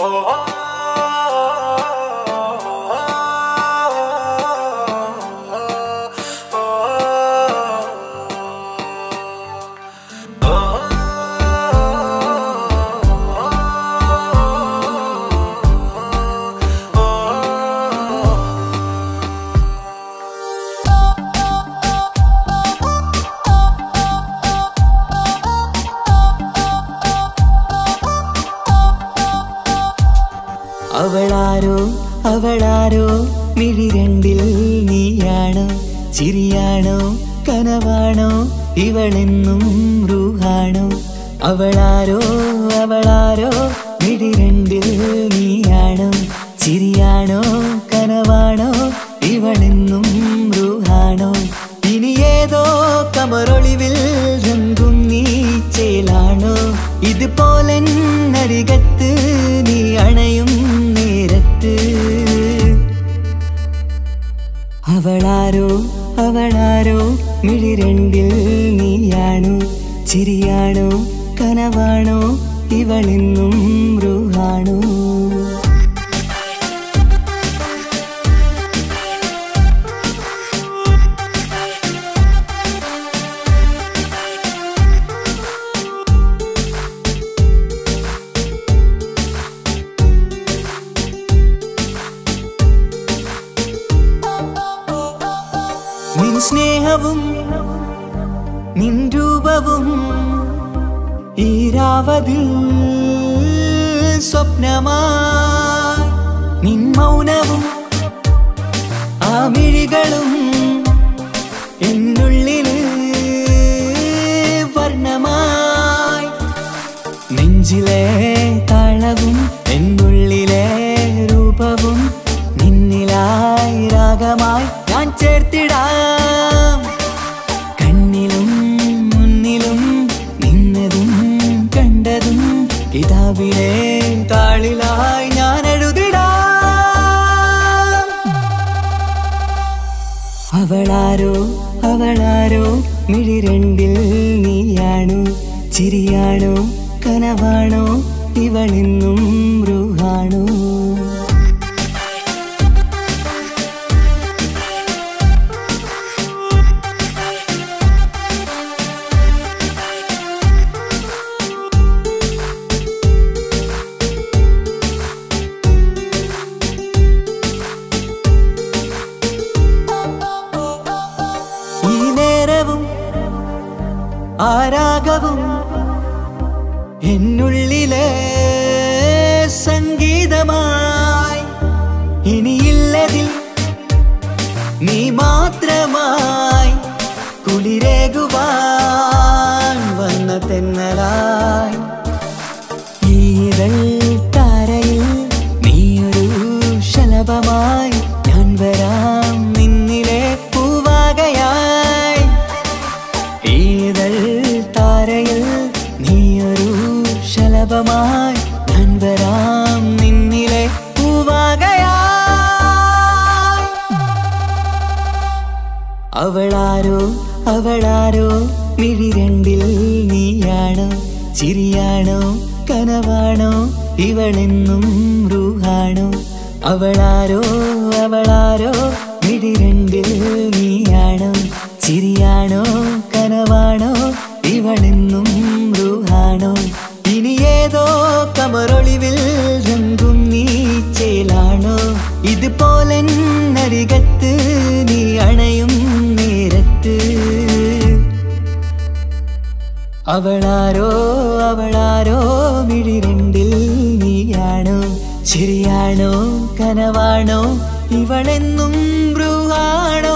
അവളാരോ അവളാരോ മിഴി രണ്ടിൽ നീയാണോ ചിരിയാണോ കനവാണോ ഇവളെന്നും റൂഹാണോ അവളാരോ അവളാരോ മിഴി രണ്ടിൽ നീയാണോ ചിരിയാണോ കനവാണോ ഇവളെന്നും റൂഹാണോ ഇനി ഏതോ കമറൊളിവിൽ രംഗും നീ ചേലാണോ ഇതുപോലെ നരികത്ത് നീ അണയും നേരത്ത് അവളാരോ അവളാരോ മിഴി രണ്ടിൽ നീയാണോ ചിരിയാണോ കനവാണോ ഇവളെന്നും റൂഹാണോ നിൻ സ്നേഹവും നിൻ രൂപവും ഈരാവതിൽ സ്വപ്നമായി നിൻ മൗനവും ആ മിഴികളും എന്നുള്ളില് വർണ്ണമായി നെഞ്ചിലെ താളവും എന്നുള്ളിലെ രൂപവും നിന്നിലായി രാഗമായി ഞാൻ ചേർത്തിടാം കണ്ണിലും മുന്നിലും നിന്നതും കണ്ടതും കിതാബിലെ താളിലായി ഞാൻ എഴുതിടാം അവളാരോ അവളാരോ മിഴി രണ്ടിൽ നീയാണോ ചിരിയാണോ കനവാണോ ഇവളെന്നും റൂഹാണോ ഈ നേരവും ആരാഗവും എന്നുള്ളിലെ സംഗീതമായി ഇനിയില്ലതിൽ നീ മാത്രമായി കുളിരേകുവാൻ വന്ന തെന്നലായി ഈതൾ താരയിൽ നീയൊരു ശലഭമായി ഞാൻ വരാം നിന്നിലെ പൂവാകയായി ഈതൾ താരയിൽ നീയൊരു ശലഭമായി ഞാൻ വരാം നിന്നിലെ പൂവാകയായി അവളാരോ അവളാരോ മിഴി രണ്ടിൽ നീയാണോ ചിരിയാണോ കനവാണോ ഇവളെന്നും റൂഹാണോ അവളാരോ അവളാരോ മിഴി രണ്ടിൽ നീയാണോ ചിരിയാണോ കനവാണോ ഇവളെന്നും റൂഹാണോ ഇനി ഏതോ കമറൊളിവിൽ രംഗും നീ ചേലാണോ ഇതുപോലെ നരികത്ത് നീ അണയും നേരത്ത് അവളാരോ അവളാരോ മിഴി രണ്ടിൽ നീയാണോ ശരിയാണോ കനവാണോ ഇവളെന്നും ബ്രുവാണോ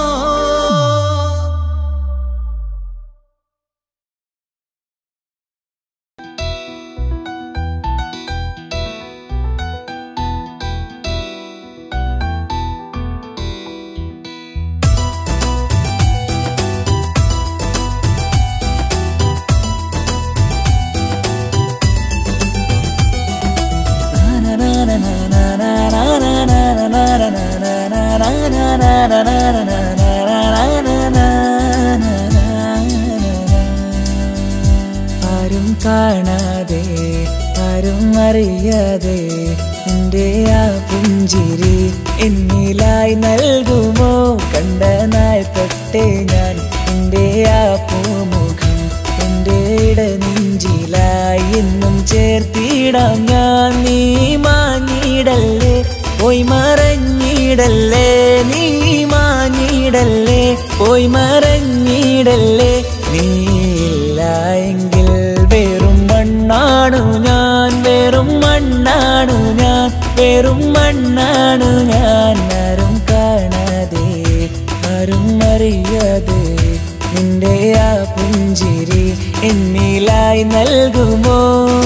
ആരും കാണാതെ ആരും അറിയാതെ നിന്റെ ആ പുഞ്ചിരി എന്നിലായി നൽകുമോ കണ്ട നാൾ തൊട്ടേ ഞാൻ നിന്റെ ആ പൂമുഖം എൻ്റെ ഇടനെഞ്ചിലായി എന്നും ചേർത്തിടാം ഞാൻ നീ മാഞ്ഞിടല്ലേ പോയി മറഞ്ഞിടല്ലേ നീ മാഞ്ഞിടല്ലേ പോയി മറഞ്ഞിടല്ലേ നീ ഇല്ല എങ്കിൽ വെറും മണ്ണാണു ഞാൻ വെറും മണ്ണാണു ഞാൻ വെറും മണ്ണാണു ഞാൻ ആരും കാണാതെ ആരും അറിയാതെ നിന്റെ ആ പുഞ്ചിരി എന്നിലായി നൽകുമോ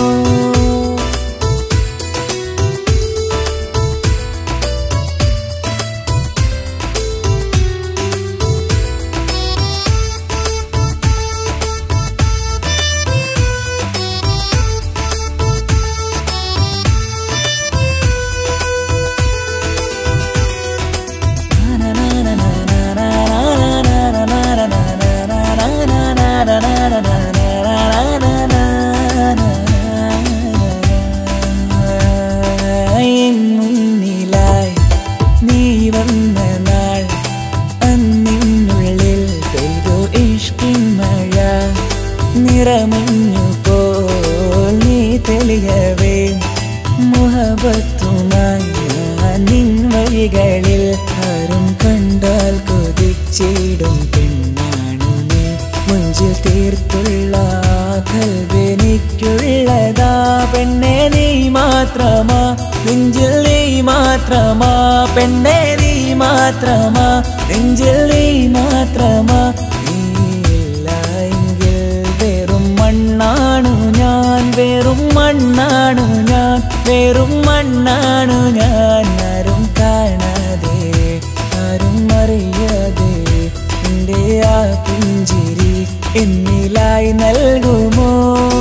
എൻ മുന്നിലായി നീ വന്ന നാൾ അന്നിനുള്ളിൽ പെയ്തു ഇഷ്കിൻ മഴ നിറമഞ്ഞു പോൽ നീ തെളിയവേ മുഹബത്തുമായി ഞാൻ നിൻ വഴികളിൽ ആരും കണ്ടാൽ കൊതിച്ചിടും പെണ്ണാണു നീ മുഞ്ചിൽ തീർത്തുള്ള കൽവെനിക്കുള്ളതാ പെണ്ണെ നീ മാത്രമാ നെഞ്ചിൽ നീ മാത്രമാ പെണ്ണെ നീ മാത്രമാ നെഞ്ചിൽ നീ മാത്രമാ നീയില്ല എങ്കിൽ വെറും മണ്ണാണു ഞാൻ വെറും മണ്ണാണു ഞാൻ വെറും മണ്ണാണു ഞാൻ ആരും കാണാതെ ആരും അറിയാതെ നിന്റെ ആ പുഞ്ചിരി എന്നിലായി നൽകുമോ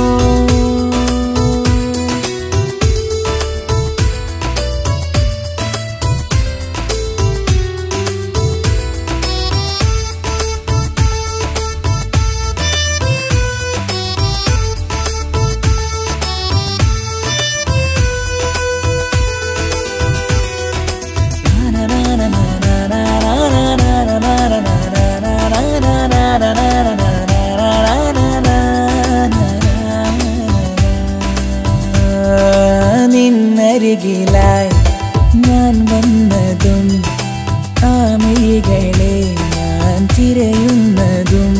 നിന്നരികിലായി ഞാൻ വന്നതും ആമികളെ ഞാൻ തിരയുന്നതും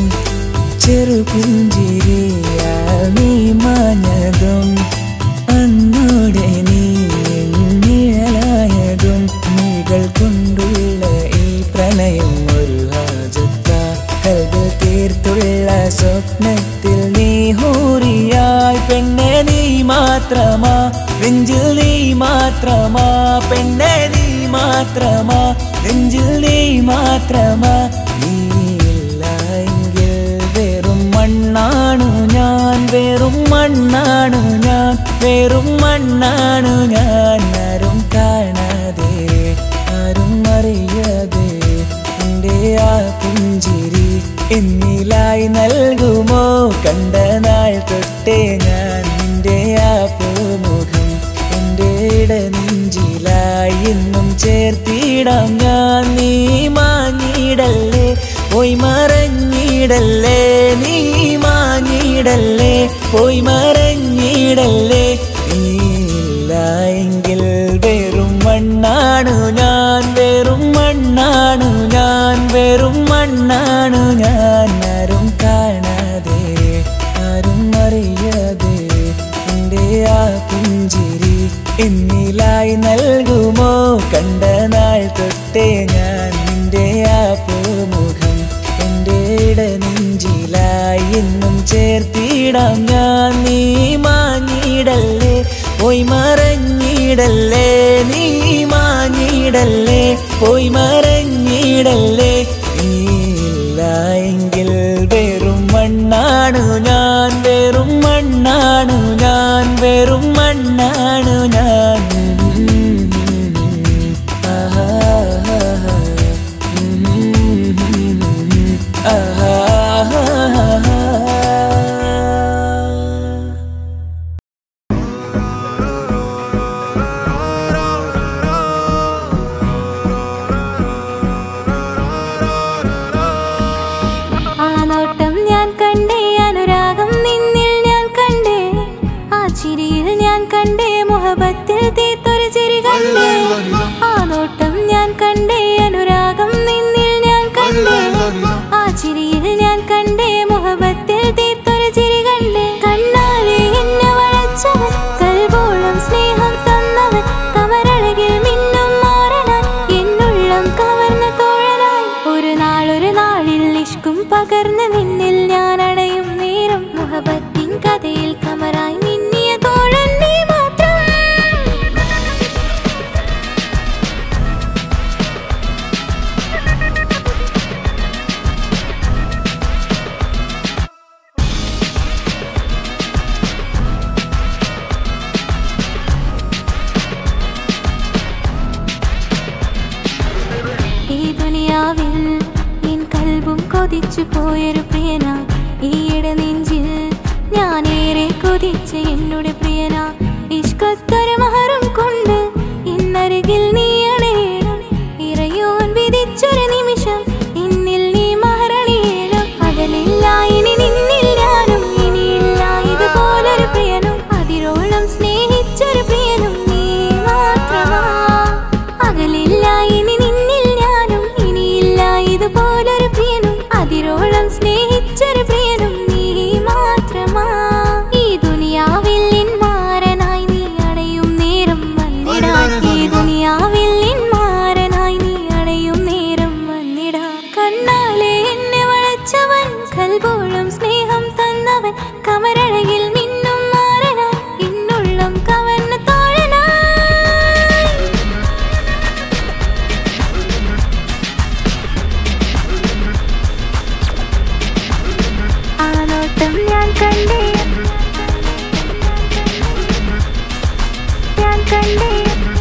ചെറുപുഞ്ചിരിയാൽ നീ മാഞ്ഞതും അന്നോടെ നീ നിഴലായതും നീകൾ കൊണ്ടുള്ള ഈ പ്രണയം ഒരു ഹാജത്ത കൽബിൽ തീർത്തുള്ള സ്വപ്നത്തിൽ നീ ഹൂറിയായി പെണ്ണെ നീ മാത്രമാ നെഞ്ചിൽ നീ മാത്രമാ പെണ്ണെ നീ മാത്രമാ നെഞ്ചിൽ നീ മാത്രമാ നീയില്ല എങ്കിൽ വെറും മണ്ണാണു ഞാൻ വെറും മണ്ണാണു ഞാൻ വെറും മണ്ണാണു ഞാൻ ആരും കാണാതെ ആരും അറിയാതെ നിന്റെ ആ പുഞ്ചിരി എന്നിലായി നൽകുമോ കണ്ട നാൾ തൊട്ടേ ഞാൻ നിന്റെ ആ പൂമുഖം എൻ്റെ ഇടനെഞ്ചിലായി എന്നും ചേർത്തിടാം ഞാൻ നീ മാഞ്ഞിടല്ലേ പോയി മറഞ്ഞിടല്ലേ നീ മാഞ്ഞിടല്ലേ പോയി മറഞ്ഞിടല്ലേ നീയില്ല എങ്കിൽ വെറും മണ്ണാണു ഞാൻ വെറും മണ്ണാണു ഞാൻ വെറും മണ്ണാണു ഞാൻ ആരും കാണാതെ ആരും അറിയാതെ എൻ്റെ ആ പുഞ്ചിരി എന്നിലായി നൽകുമോ കണ്ട നാൾ തൊട്ടേ ഞാൻ നിന്റെ ആ പൂമുഖം എൻ്റെ ഇടനെഞ്ചിലായി എന്നും ചേർത്തിടാം ഞാൻ നീ മാഞ്ഞിടല്ലേ പോയി മറഞ്ഞിടല്ലേ നീ മാഞ്ഞിടല്ലേ പോയി മറഞ്ഞിടല്ലേ നീയില്ല എങ്കിൽ വെറും മണ്ണാണു ഞാൻ വെറും മണ്ണാണു ഞാൻ വെറും മണ്ണാണു ഞാൻ ആഹാ ആഹാ കൊതിച്ചു പോയൊരു പ്രിയന ഈയിടെ നെഞ്ചിൽ ഞാനേറെ കൊതിച്ച എന്നോട് പ്രിയന ഇഷ്കത്തൊരു മഹറും കൊണ്ട് ഇന്നരികിൽ നീ അണയണം ഇറയോൻ വിധിച്ചൊരു നിമിഷം ഇന്നിൽ നീ മഹറണിയേണം അകലില്ല ഇനി നിന്നിൽ ഞാനും ഇനിയില്ല ഇതുപോലൊരു പ്രിയനും അതിരോളം സ്നേഹിച്ചൊരു പ്രിയനും നീ മാത്രമാ അകലില്ല ഇനി നിന്നിൽ ഞാനും ഇനിയില്ല ഇതുപോലൊരു പ്രിയനും അതിരോളം സ്നേഹിച്ചൊരു പ്രിയനും നീ മാത്രമാ ഈ ദുനിയാവിൽ മാറനായി നീ അടയും നേരം വന്നിടാൻ ഈ ദുനിയാവിൽ മാറനായി നീ അടയും നേരം വന്നിടാൻ കണ്ണാലെ എന്നെ വളച്ചവൻ കൽപോളം സ്നേഹം തന്നവൻ കമരഴകിൽ മിന്നും മാറനായി എന്നുള്ളം കവർന്ന തോഴനായി ആ നോട്ടം ഞാൻ കണ്ടേ ഞാൻ കണ്ടേ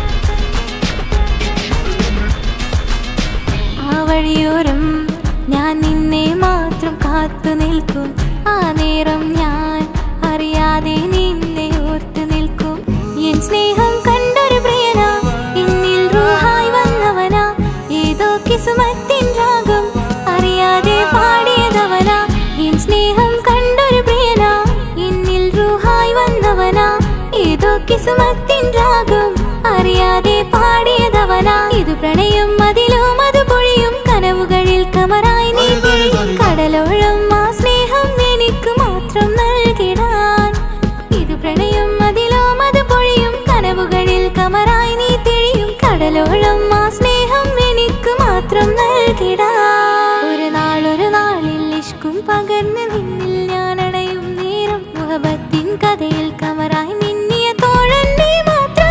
ആ വഴിയോരം ഞാൻ നിന്നെ മാത്രം കാത്തു നിൽക്കും ആ നേരം ഞാൻ അറിയാതെ നിന്നെ ഓർത്തു നിൽക്കും എൻ സ്നേഹം കണ്ടൊരു പ്രിയന എന്നിൽ റൂഹായി വന്നവനാ ഏതോ കിസുമത്തിൻ രാഗം അറിയാതെ പാടിയതവനാ എൻ സ്നേഹം കണ്ടൊരു പ്രിയന എന്നിൽ റൂഹായി വന്നവനാ ഏതോ കിസുമത്തിൻ രാഗം അറിയാതെ പാടിയതവനാ ഇത് പ്രണയം അതിലും അത് പൊഴിയും കനവുകളിൽ കമറായി നീ പൊഴിയും കടലോളം ആ സ്നേഹം എനിക്ക് മാത്രം നൽകിടാൻ ഇത് പ്രണയം അതിലും അത് പൊഴിയും കനവുകളിൽ കമറായി നീ തെളിയും കടലോളം ആ സ്നേഹം എനിക്ക് മാത്രം നൽകിടാ ഒരു നാളൊരു നാളിൽ ഇഷ്കും പകർന്ന് നിന്നിൽ ഞാൻ അടയും നേരം മുഹബത്തിൻ കഥയിൽ കമറായി മിന്നിയ തോഴൻ നീ മാത്രം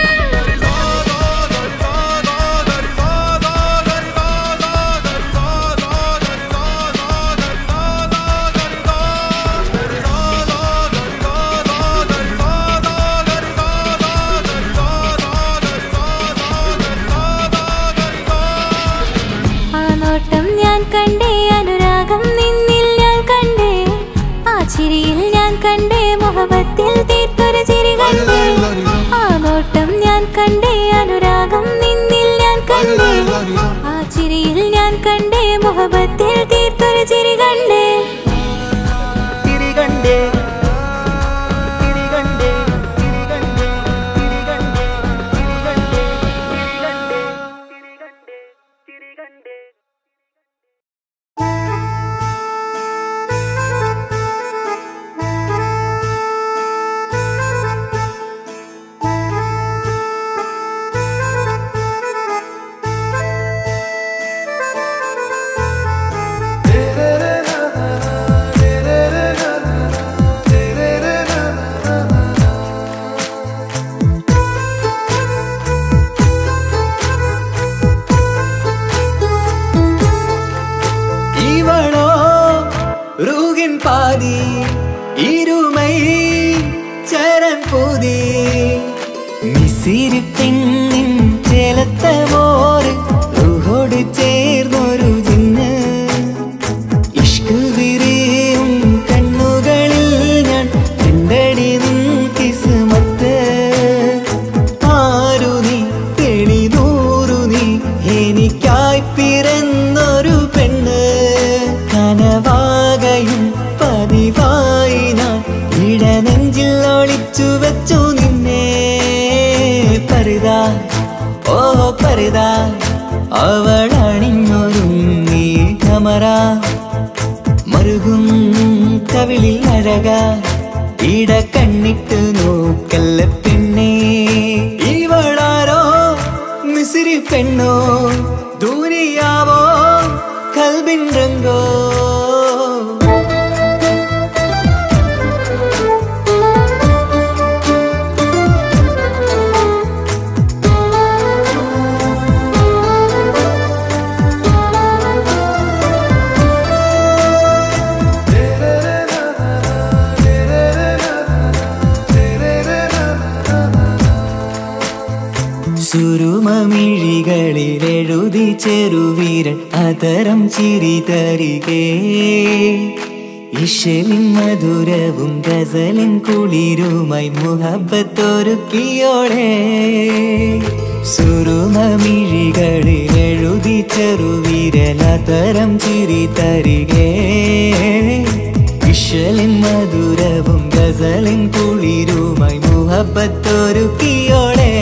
ആ നോട്ടം ഞാൻ കണ്ടേ അനുരാഗം നിന്നിൽ ഞാൻ കണ്ടേ ആ ചിരിയിൽ ഞാൻ കണ്ടേ മുഹബത്തിൽ തീർത്തൊരു ചിരി കണ്ടേ ആ നോട്ടം ഞാൻ കണ്ടേ അനുരാഗം നിന്നിൽ ഞാൻ കണ്ടേ ആ ചിരിയിൽ ഞാൻ കണ്ടേ മുഹബത്തിൽ തീർത്തൊരു ചിരി കണ്ടേ തിരികണ്ടേ തിരികണ്ടേ തിരികണ്ടേ തിരികണ്ടേ തിരികണ്ടേ തിരികണ്ടേ തിരികണ്ടേ തിരികണ്ടേ இவளோ ரூகின் பாதி இருமை சரண் பூதி മിസിരി പെണ്ണിൻ ചേലത്തെ മോര് റൂഹോട് ചേർന്നൊരു ജിന്ന് ഇഷ്ക് വിരിയും കണ്ണുകളിൽ ഞാൻ കണ്ടടി നിൻ കിസ്മത്ത് ആരു നീ തെളിനൂറു നീ എനിക്കായി പിറന്നൊരു പെണ്ണ് കനവാകയും പതിവായി ഞാൻ ഇടനെഞ്ചിൽ ഒളിച്ചു വെച്ചു നിന്നെ പരിതാ ഓ പരിതാ അവൾ അണിഞ്ഞൊരുങ്ങി കമറ മറുകും കവിളിൽ അഴക ഇട കണ്ണിട്ട് നോക്കല്ല പെണ്ണേ ഇവളാരോ മിസിരി പെണ്ണോ ദൂരിയാവോ കൽബിൻ രംഗോ സുരുമമിഴികളിൽ എഴുതി ചെറുവീരൻ അതരം ചിരി തരികേ ഇഷലിൻ മധുരവും ഗസലിൻ കുളിരുമായി മുഹബത്തൊരുക്കിയോടെ സുരുമമിഴികളിൽ എഴുതി ചെറുവീരൻ അതരം ചിരി തരികേ ഇഷലിൻ മധുരവും ഗസലിൻ കുളിരുമായി മുഹബത്തൊരുക്കിയോടെ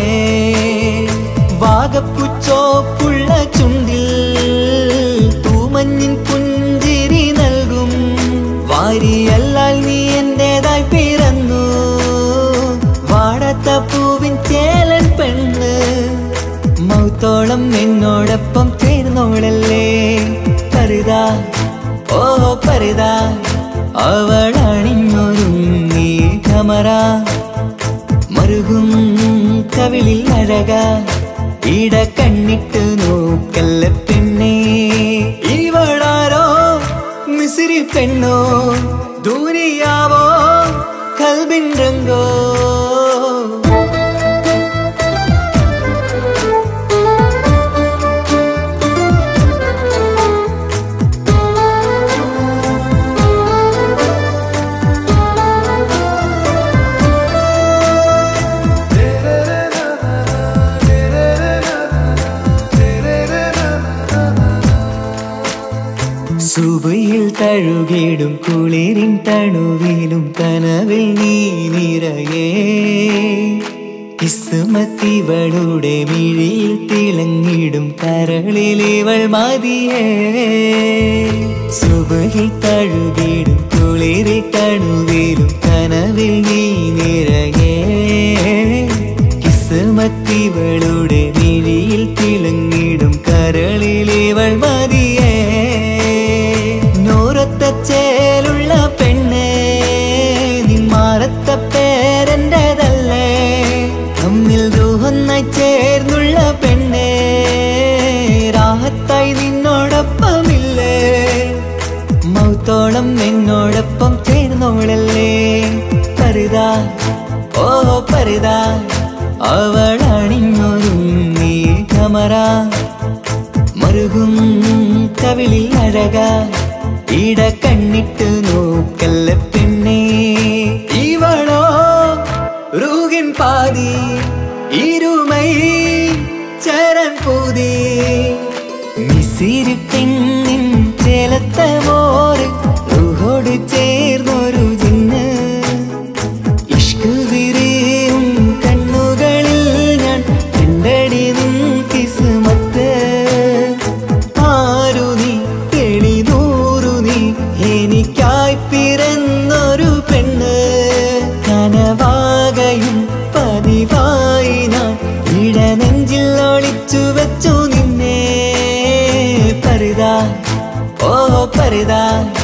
വാഗപ്പുച്ചോപ്പുള്ള ചുണ്ടിൽ തൂമഞ്ഞിൻ പുഞ്ചിരി നൽകും വാരിയല്ലാൽ നീ എന്റേതായി പിറന്നു വാടത്ത പൂവിൻ ചേലൻ പെണ്ണ് മൗത്തോളം എന്നോടൊപ്പം ചേർന്നോളല്ലേ പരിതാ ഓ പരിതാ അവളണിഞ്ഞൊരുങ്ങി കമറ മറുകും കവിളിൽ അഴക ഇട കണ്ണിട്ട് നോക്കല്ല പെണ്ണേ ഇവളാരോ മിസിരി പെണ്ണോ ദൂരിയാവോ കൽബിൻ രംഗോ സുബയിൽ തഴുകിടും കുളിരിൻ തണുവിലും കനവിൽ നീ നിറയേ കിസ്മത്തിവളുടെ മിഴിയിൽ തിളങ്ങിടും കരളിലിവൾ മതിയേ സുബയിൽ തഴുകിടും കുളിരിൽ തണുവിലും കനവിൽ നീ നിറയേ കിസ്മത്തിവളുടെ മിഴിയിൽ തിളങ്ങിടും കരളിലിവൾ മതിയേ നൂറത്ത ചേലുള്ള പെണ്ണ് നിന്മാറത്ത പേരെൻ്റെതല്ലേ തമ്മിൽ ദൂഹന്നായി ചേർന്നുള്ള പെണ്ണ് രാഹത്തായി നിന്നോടൊപ്പമില്ലേ മൗത്തോളം എന്നോടൊപ്പം ചേർന്നോളല്ലേ പരിതാ ഓ പരിതാ അവളണിഞ്ഞൊരുങ്ങി കമറ മറുകും കവിളിൽ അഴക ഇട കണ്ണിട്ട് നോക്കല്ല പെണ്ണേ ഇവളോ റൂകിൻ പാതി ഇരുമൈ ചരൻ പൂതി മിസിരി പെണ്ണിൻ ചേലത്ത മോറ് റൂഹോട് ചേർന്നൊരു ജിന്ന് ഇഷ്ക് വിരിയും കണ്ണുകളിൽ ഞാൻ കണ്ടടി നിൻ കിസ്മത്ത് ആരു നീ തെളിനൂറു നീ എനിക്കായി പിറന്നൊരു പെണ്ണ് കനവാകയും പതിവായി ഞാൻ ഇടനെഞ്ചിൽ ഒളിച്ചു വെച്ചു നിന്നെ പരിതാ ഓ പരിതാ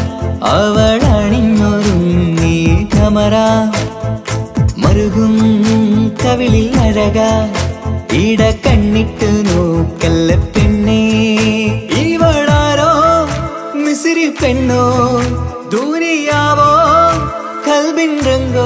അവളണിഞ്ഞൊരുങ്ങി കമറ മറുകും കവിളിൽ അഴക ഇട കണ്ണിട്ട് നോക്കല്ല പെണ്ണേ ഇവളാരോ മിസിരി പെണ്ണോ ദൂരിയാവോ കൽബിൻ രംഗോ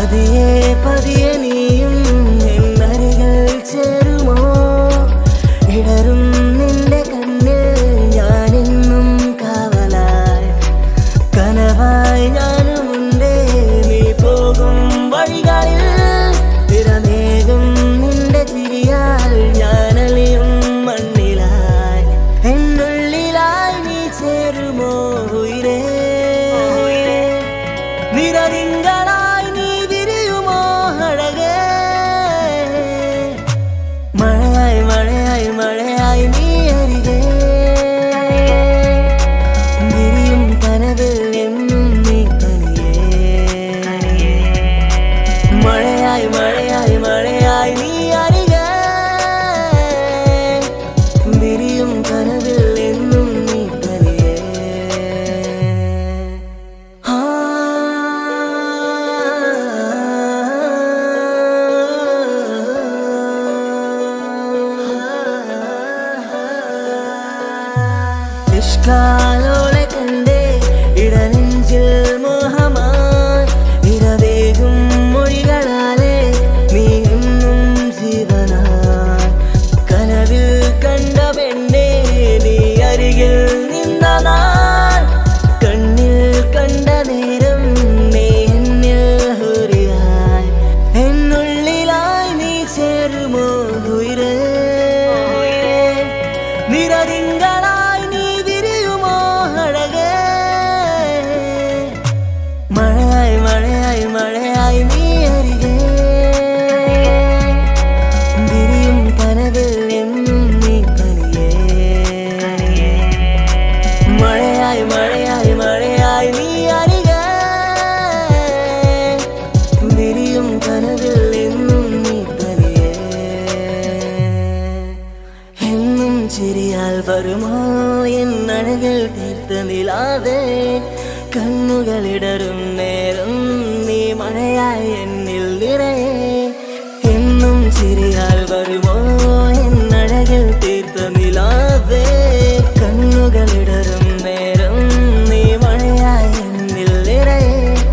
പതിയെ പതിയെ നീയും എന്നരികൾ ചേരുമോ ഇടറും നിന്റെ കണ്ണിൽ ഞാനെന്നും കാവലായി കനവായി ഞാനുമുണ്ടേ നീ പോകും വഴികളിൽ തിരമേകും നിന്റെ ചിരിയാൽ ഞാനലിയും മണ്ണിലായി എന്നുള്ളിലായി നീ ചേരുമോ ഉയരേ നിരതിങ്കളായി നീ വിരിയുമോ അഴകേ മഴയായി മഴയായി മഴയായി നീ അരികേ വിരിയും കനവിൽ എന്നും നീ തനിയേ മഴയായി മഴയായി മഴയായി നീ അരികേ വിരിയും കനവിൽ എന്നും നീ തനിയേ നിഷ്കാലോളെ കണ്ടേ ഇടനെഞ്ചിൽ മോഹമായി ഇരവേകും മൊഴികളാലേ നീ എന്നും ജീവനായി കനവിൽ കണ്ട പെണ്ണേ നീ അരികിൽ നിന്ന നാൾ കണ്ണിൽ കണ്ട നേരം നീ എന്നിൽ ഹുരിയായി എന്നുള്ളിലായി നീ ചേരുമോ ഉയരേ നിരതിങ്കളായി നീ വിരിയുമോ അഴകേ മഴയായി മഴയായി മഴയായി നീ അരികേ വിരിയും കനവിൽ എന്നും നീ തനിയേ മഴയായി മഴയായി മഴയായി നീ അരികേ വിരിയും കനവിൽ എന്നും നീ തനിയേ എന്നും ചിരിയാൽ വരുമോ എന്നഴകിൽ തീർത്ത നിലാതെ കണ്ണുകളിടറും നേരം നീ മഴയായി എന്നിൽ നിറയെ എന്നും ചിരിയാൽ വരുമോ എന്നഴകിൽ തീർത്ത നിലാതെ കണ്ണുകളിടറും നേരം നീ മഴയായി എന്നിൽ നിറയെ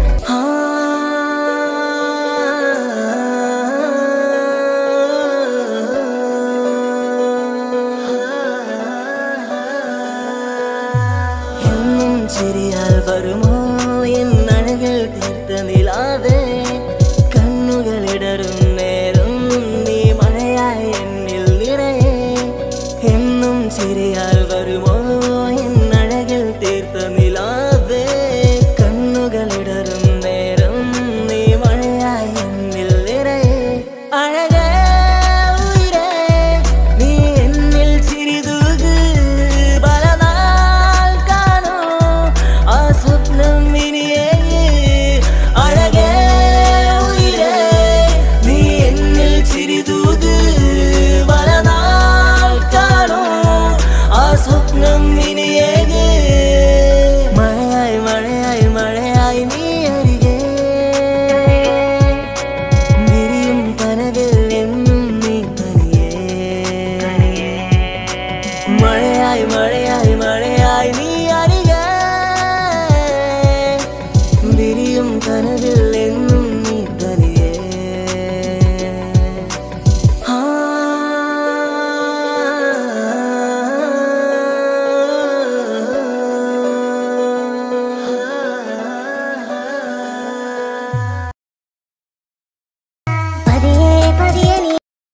എന്നും ചിരിയാൽ വരുമോ എന്നഴകിൽ തീർത്ത നിലാതെ കണ്ണുകളിടറും നേരം നീ മഴയായി എന്നിൽ നിറയെ എന്നും ചിരിയാൽ വരുമോ എന്നഴകിൽ തീർത്ത നിലാതെ കണ്ണുകളിടറും നേരം നീ മഴയായി എന്നിൽ നിറയെ അഴകേ ഉയരേ നീ എന്നിൽ ചിരിതൂക് പലനാൾ കാണൂ ആ സ്വപ്നം ഇനിയേ അഴകേ ഉയരേ നീ എന്നിൽ ചിരിതൂക് പലനാൾ കാണൂ ആ സ്വപ്നം ഇനിയേ മഴയായി മഴയായി മഴയായി നീ അരികേ വിരിയും കനവിൽ എന്നും നീ തനിയേ മഴയായി മഴയായി